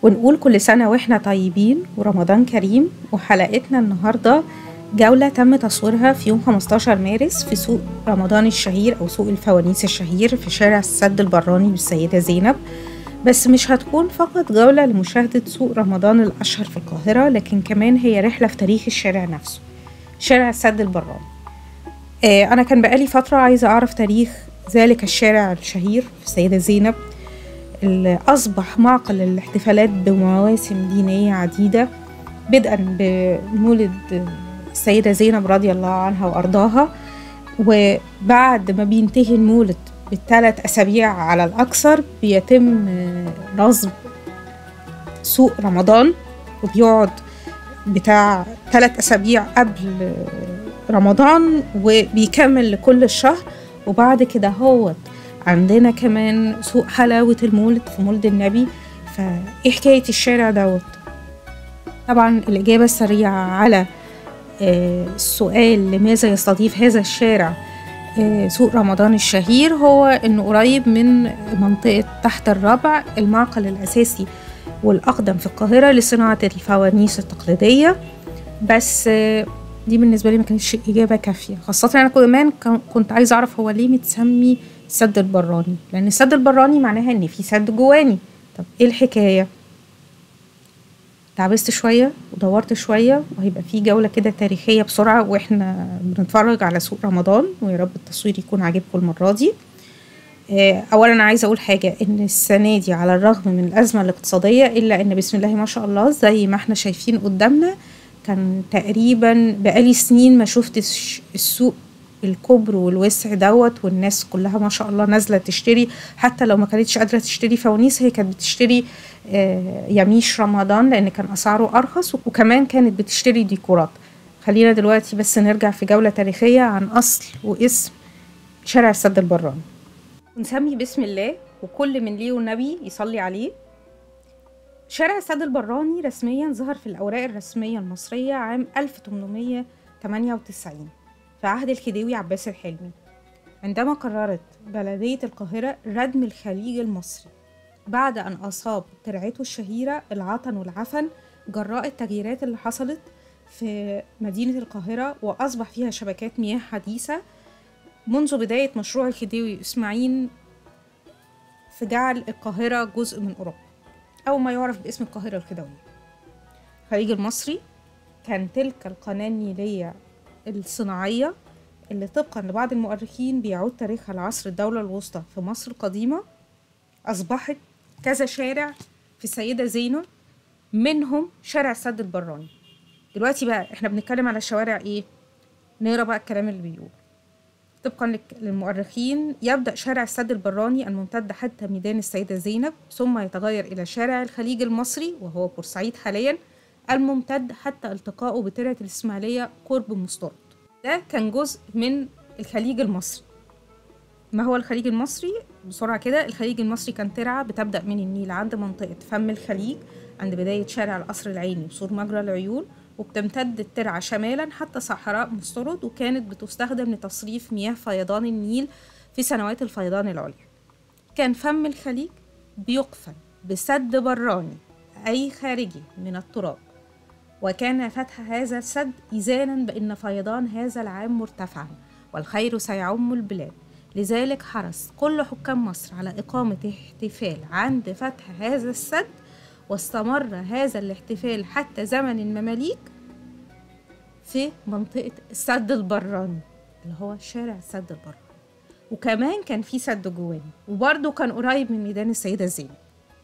ونقول كل سنة وإحنا طيبين ورمضان كريم وحلقتنا النهاردة جولة تم تصويرها في يوم 15 مارس في سوق رمضان الشهير أو سوق الفوانيس الشهير في شارع السد البراني بالسيدة زينب بس مش هتكون فقط جولة لمشاهدة سوق رمضان الأشهر في القاهرة لكن كمان هي رحلة في تاريخ الشارع نفسه شارع السد البراني آه أنا كان بقالي فترة عايزة أعرف تاريخ ذلك الشارع الشهير في السيدة زينب اللي أصبح معقل الاحتفالات بمواسم دينية عديدة بدءا بمولد السيدة زينب رضي الله عنها وأرضاها وبعد ما بينتهي المولد بالثلاث أسابيع على الأكثر بيتم نصب سوق رمضان وبيقعد بتاع ثلاث أسابيع قبل رمضان وبيكمل لكل الشهر وبعد كده هو عندنا كمان سوق حلاوة المولد في مولد النبي فإيه حكاية الشارع دوت طبعا الإجابة السريعة على السؤال لماذا يستضيف هذا الشارع سوق رمضان الشهير هو انه قريب من منطقة تحت الربع المعقل الأساسي والأقدم في القاهرة لصناعة الفوانيس التقليدية بس دي بالنسبة لي ما كانتش إجابة كافية خاصة أنا كمان كنت عايزة أعرف هو ليه متسمي السد البراني لأن السد البراني معناها إن في سد جواني طب إيه الحكاية؟ تعبست شوية ودورت شوية وهيبقى في جولة كده تاريخية بسرعة وإحنا بنتفرج على سوق رمضان ويا رب التصوير يكون عاجبكم المرة دي أولا عايزة أقول حاجة إن السنة دي على الرغم من الأزمة الاقتصادية إلا إن بسم الله ما شاء الله زي ما إحنا شايفين قدامنا كان تقريبا بقالي سنين ما شفتش السوق الكبر والوسع دوت والناس كلها ما شاء الله نازله تشتري حتى لو ما كانتش قادره تشتري فوانيس هي كانت بتشتري يميش رمضان لان كان اسعاره ارخص وكمان كانت بتشتري ديكورات خلينا دلوقتي بس نرجع في جوله تاريخيه عن اصل واسم شارع السد البراني ونسمي بسم الله وكل من ليه والنبي يصلي عليه شارع السد البراني رسميا ظهر في الأوراق الرسمية المصرية عام 1898 في عهد الخديوي عباس الحلمي عندما قررت بلدية القاهرة ردم الخليج المصري بعد أن أصاب ترعته الشهيرة العطن والعفن جراء التغييرات اللي حصلت في مدينة القاهرة وأصبح فيها شبكات مياه حديثة منذ بداية مشروع الخديوي إسماعيل في جعل القاهرة جزء من أوروبا أو ما يعرف باسم القاهرة الخديوية الخليج المصري كان تلك القناة النيلية الصناعية اللي طبقا لبعض المؤرخين بيعود تاريخها لعصر الدولة الوسطى في مصر القديمة أصبحت كذا شارع في السيدة زينب منهم شارع السد البراني دلوقتي بقى احنا بنتكلم على الشوارع ايه نقرا بقى الكلام اللي بيقول طبقا للمؤرخين يبدأ شارع السد البراني الممتد حتى ميدان السيدة زينب ثم يتغير إلى شارع الخليج المصري وهو بورسعيد حاليا الممتد حتى التقائه بترعة الإسماعيلية قرب مسترد ده كان جزء من الخليج المصري ما هو الخليج المصري بسرعة كده الخليج المصري كان ترعة بتبدأ من النيل عند منطقة فم الخليج عند بداية شارع القصر العيني وسور مجرى العيون وبتمتد الترعة شمالا حتى صحراء مسترد وكانت بتستخدم لتصريف مياه فيضان النيل في سنوات الفيضان العليا كان فم الخليج بيقفل بسد براني أي خارجي من التراب وكان فتح هذا السد إذانا بأن فيضان هذا العام مرتفعا والخير سيعم البلاد لذلك حرص كل حكام مصر على إقامة احتفال عند فتح هذا السد واستمر هذا الاحتفال حتى زمن المماليك في منطقة السد البراني اللي هو شارع السد البراني وكمان كان في سد جواني وبرضه كان قريب من ميدان السيدة زينب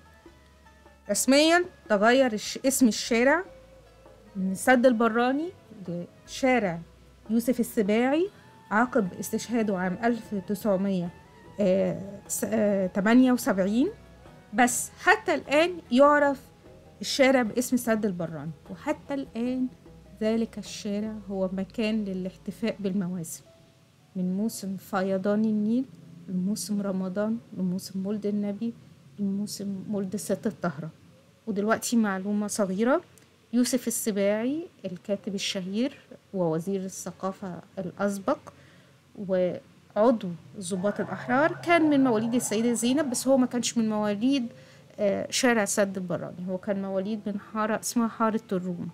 رسميا تغير اسم الشارع من السد البراني لشارع يوسف السباعي عقب استشهاده عام 1978 بس حتى الآن يعرف الشارع باسم السد البراني وحتى الآن ذلك الشارع هو مكان للاحتفاء بالمواسم من موسم فيضان النيل لموسم رمضان لموسم مولد النبي لموسم مولد الست الطاهرة ودلوقتي معلومة صغيرة يوسف السباعي الكاتب الشهير ووزير الثقافة الأسبق وعضو ضباط الأحرار كان من مواليد السيدة زينب بس هو ما كانش من مواليد آه، شارع سد البراني هو كان مواليد من حارة اسمها حارة الروم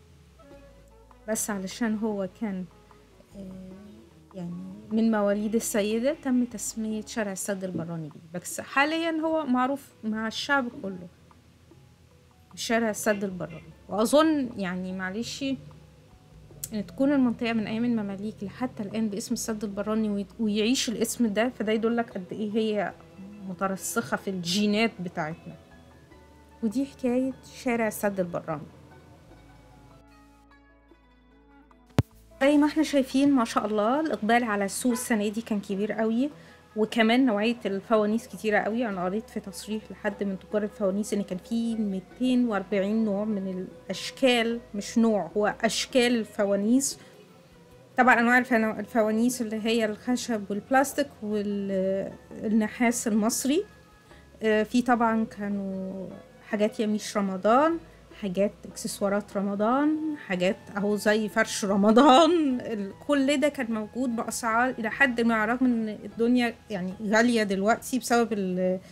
بس علشان هو كان آه، يعني من مواليد السيدة تم تسمية شارع السد البراني بيه بس حاليا هو معروف مع الشعب كله بشارع السد البراني وأظن يعني معلش ان تكون المنطقة من ايام المماليك لحتى الان باسم السد البراني وي- ويعيش الاسم ده فده يدلك قد ايه هي مترسخة في الجينات بتاعتنا ودي حكاية شارع السد البراني زي ما احنا شايفين ما شاء الله الاقبال على السوق السنة دي كان كبير قوي وكمان نوعية الفوانيس كتيرة قوي انا قريت في تصريح لحد من تجار الفوانيس ان كان في 240 نوع من الاشكال مش نوع هو اشكال الفوانيس طبعا انواع الفنا- الفوانيس اللي هي الخشب والبلاستيك والنحاس المصري آه، في طبعا كانوا حاجات يميش رمضان حاجات اكسسوارات رمضان حاجات اهو زي فرش رمضان ال- كل ده كان موجود باسعار الى حد ما رغم ان الدنيا يعني غاليه دلوقتي بسبب ال-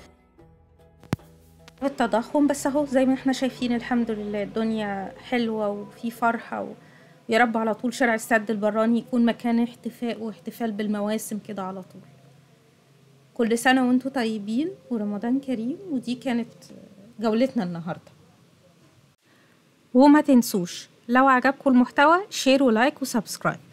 التضخم بس اهو زي ما احنا شايفين الحمد لله الدنيا حلوه وفي فرحه و... يا رب على طول شارع السد البراني يكون مكان احتفاء واحتفال بالمواسم كده على طول كل سنة وانتم طيبين ورمضان كريم ودي كانت جولتنا النهاردة وما تنسوش لو عجبكم المحتوى شير ولايك وسبسكرايب